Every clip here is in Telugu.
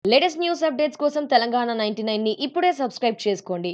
లేటెస్ట్ న్యూస్ అప్డేట్స్ కోసం తెలంగాణ నైన్టీ ని ఇప్పుడే సబ్స్క్రైబ్ చేసుకోండి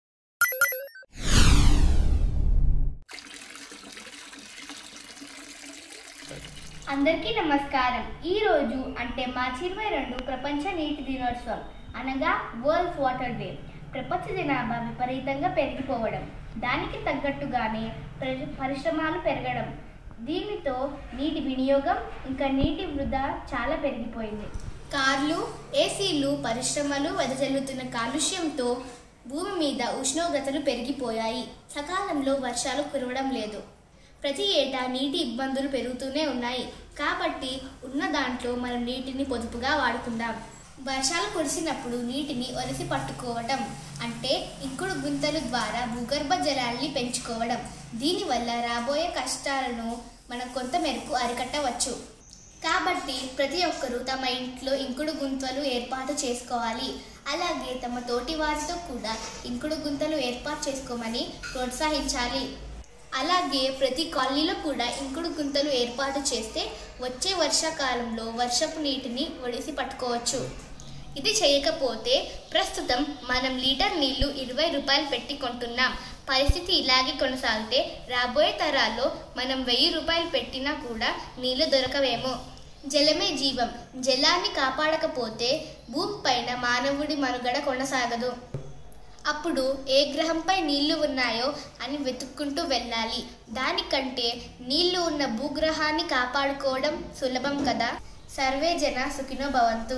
అందరికీ నమస్కారం ఈ రోజు అంటే మార్చి ఇరవై రెండు ప్రపంచ నీటి దినోత్సవం అనగా వరల్డ్ వాటర్ డే ప్రపంచ జనాభా విపరీతంగా పెరిగిపోవడం దానికి తగ్గట్టుగానే ప్ర- పరిశ్రమలు పెరగడం దీనితో నీటి వినియోగం ఇంకా నీటి వృధా చాలా పెరిగిపోయింది కార్లు ఏసీలు పరిశ్రమలు వెదజల్లుతున్న కాలుష్యంతో భూమి మీద ఉష్ణోగ్రతలు పెరిగిపోయాయి సకాలంలో వర్షాలు కురవడం లేదు ప్రతి ఏటా నీటి ఇబ్బందులు పెరుగుతూనే ఉన్నాయి కాబట్టి ఉన్న దాంట్లో మనం నీటిని పొదుపుగా వాడుకుందాం వర్షాలు కురిసినప్పుడు నీటిని ఒలిసి పట్టుకోవడం అంటే ఇంకుడు గుంతల ద్వారా భూగర్భ జలాల్ని పెంచుకోవడం దీనివల్ల రాబోయే కష్టాలను మనం కొంత మేరకు అరికట్టవచ్చు కాబట్టి ప్రతి ఒక్కరూ తమ ఇంట్లో ఇంకుడు గుంతలు ఏర్పాటు చేసుకోవాలి అలాగే తమ తోటి వారితో కూడా ఇంకుడు గుంతలు ఏర్పాటు చేసుకోమని ప్రోత్సహించాలి అలాగే ప్రతి కాలనీలో కూడా ఇంకుడు గుంతలు ఏర్పాటు చేస్తే వచ్చే వర్షాకాలంలో వర్షపు నీటిని ఒడిసి పట్టుకోవచ్చు ఇది చేయకపోతే ప్రస్తుతం మనం లీటర్ నీళ్లు ఇరవై రూపాయలు పెట్టి కొంటున్నాం పరిస్థితి ఇలాగే కొనసాగితే రాబోయే తరాల్లో మనం వెయ్యి రూపాయలు పెట్టినా కూడా నీళ్లు దొరకవేమో జలమే జీవం జలాన్ని కాపాడకపోతే భూమిపైన మానవుడి మనుగడ కొనసాగదు అప్పుడు ఏ గ్రహంపై నీళ్లు ఉన్నాయో అని వెతుక్కుంటూ వెళ్ళాలి దానికంటే నీళ్లు ఉన్న భూగ్రహాన్ని కాపాడుకోవడం సులభం కదా సర్వే జన సుఖినో భవంతు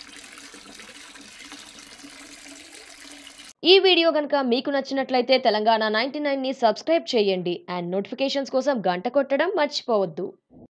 ఈ వీడియో కనుక మీకు నచ్చినట్లయితే తెలంగాణ నైన్టీ ని సబ్స్క్రైబ్ చేయండి అండ్ నోటిఫికేషన్స్ కోసం గంట కొట్టడం మర్చిపోవద్దు